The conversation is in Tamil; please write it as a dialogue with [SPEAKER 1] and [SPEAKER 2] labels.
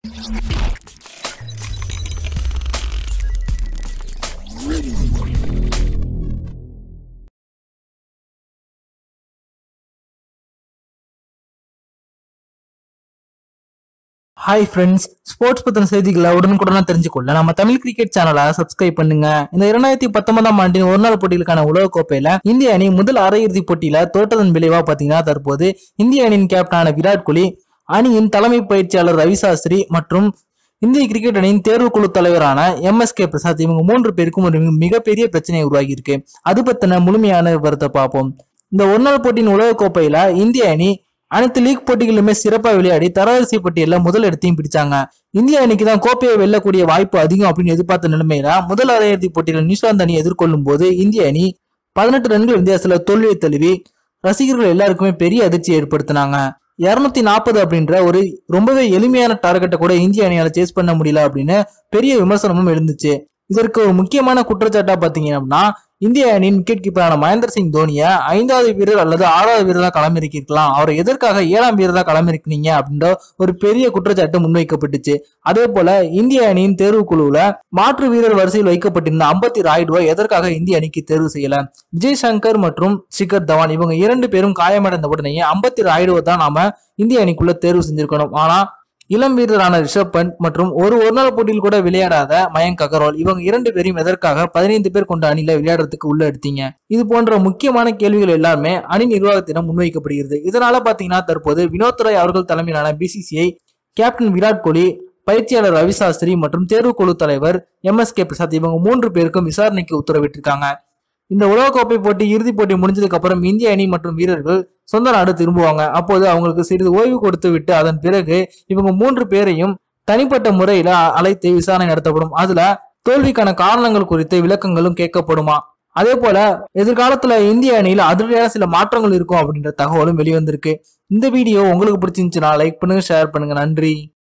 [SPEAKER 1] ஹாய் ஃப்ரெண்ட்ஸ் ஸ்போர்ட்ஸ் பத்தின செய்திகளை உடனுக்குடனா தெரிஞ்சுக்கொள்ள நம்ம தமிழ் கிரிக்கெட் சேனலை சப்ஸ்கிரைப் பண்ணுங்க இந்த இரண்டாயிரத்தி பத்தொன்பதாம் ஆண்டின் ஒருநாள் போட்டிகளுக்கான உலக கோப்பையில இந்திய அணி முதல் அரையிறுதி போட்டியில தோற்றதன் விளைவா பாத்தீங்கன்னா தற்போது இந்திய அணியின் கேப்டனான விராட் கோலி அணியின் தலைமை பயிற்சியாளர் ரவி சாஸ்திரி மற்றும் இந்திய கிரிக்கெட் அணியின் தேர்வுக்குழு தலைவரான எம் எஸ் கே பிரசாத் இவங்க மூன்று பேருக்கும் ஒரு மிகப்பெரிய பிரச்சனை உருவாகி இருக்கு அது பத்தின முழுமையான விவரத்தை பார்ப்போம் இந்த ஒருநாள் போட்டியின் உலக கோப்பையில இந்திய அணி அனைத்து லீக் போட்டிகளிலுமே சிறப்பா விளையாடி தரவரிசை பட்டியல்ல முதல் இடத்தையும் பிடிச்சாங்க இந்திய அணிக்கு தான் கோப்பையை வெல்லக்கூடிய வாய்ப்பு அதிகம் அப்படின்னு எதிர்பார்த்த நிலைமையில முதல் அரையிறுதி போட்டியில் நியூசிலாந்து அணி எதிர்கொள்ளும் போது இந்திய அணி பதினெட்டு ரன்கள் வித்தியாசத்துல தோல்வியை தழுவி ரசிகர்கள் எல்லாருக்குமே பெரிய அதிர்ச்சி ஏற்படுத்தினாங்க இருநூத்தி நாற்பது அப்படின்ற ஒரு ரொம்பவே எளிமையான டார்கெட்டை கூட இந்திய அணியால சேஸ் பண்ண முடியல அப்படின்னு பெரிய விமர்சனமும் எழுந்துச்சு இதற்கு ஒரு முக்கியமான குற்றச்சாட்டா பாத்தீங்கன்னா இந்திய அணியின் விக்கெட் கீப்பரான மகேந்திர சிங் தோனியை ஐந்தாவது வீரர் அல்லது ஆறாவது வீரரா களமிறக்கிருக்கலாம் அவரை எதற்காக ஏழாம் வீரரா களமிறக்கினீங்க அப்படின்ற ஒரு பெரிய குற்றச்சாட்டு முன்வைக்கப்பட்டுச்சு அதே போல இந்திய அணியின் தேர்வு குழுவுல மாற்று வீரர் வரிசையில் வைக்கப்பட்டிருந்த அம்பத்தி ராய்டுவை எதற்காக இந்திய அணிக்கு தேர்வு செய்யல விஜய் சங்கர் மற்றும் சிகர் தவான் இவங்க இரண்டு பேரும் காயமடைந்த உடனேயே அம்பத்தி ராய்டுவை தான் நாம இந்திய அணிக்குள்ள தேர்வு செஞ்சிருக்கணும் ஆனா இளம் வீரரான ரிஷப் பண்ட் மற்றும் ஒரு ஒருநாள் போட்டியில் கூட விளையாடாத மயங்க் அகர்வால் இவங்க இரண்டு பேரையும் எதற்காக பதினைந்து பேர் கொண்ட அணியில விளையாடுறதுக்கு உள்ள எடுத்தீங்க இது போன்ற முக்கியமான கேள்விகள் எல்லாமே அணி நிர்வாகத்திடம் முன்வைக்கப்படுகிறது இதனால பாத்தீங்கன்னா தற்போது வினோத் ராய் அவர்கள் தலைமையிலான பிசிசிஐ கேப்டன் விராட் கோலி பயிற்சியாளர் ரவி சாஸ்திரி மற்றும் தேர்வுக்குழு தலைவர் எம் எஸ் கே பிரசாத் இவங்க மூன்று பேருக்கும் விசாரணைக்கு உத்தரவிட்டிருக்காங்க இந்த உலகக்கோப்பை போட்டி இறுதிப் போட்டி முடிஞ்சதுக்கு அப்புறம் இந்திய அணி மற்றும் வீரர்கள் சொந்த நாடு திரும்புவாங்க அப்போது அவங்களுக்கு சிறிது ஓய்வு கொடுத்து விட்டு அதன் பிறகு இவங்க மூன்று பேரையும் தனிப்பட்ட முறையில அழைத்து விசாரணை நடத்தப்படும் அதுல தோல்விக்கான காரணங்கள் குறித்து விளக்கங்களும் கேட்கப்படுமா அதே போல எதிர்காலத்துல இந்திய அணியில அதிரடியான சில மாற்றங்கள் இருக்கும் அப்படின்ற தகவலும் வெளிவந்திருக்கு இந்த வீடியோ உங்களுக்கு பிடிச்சிருந்துச்சுன்னா லைக் பண்ணுங்க ஷேர் பண்ணுங்க நன்றி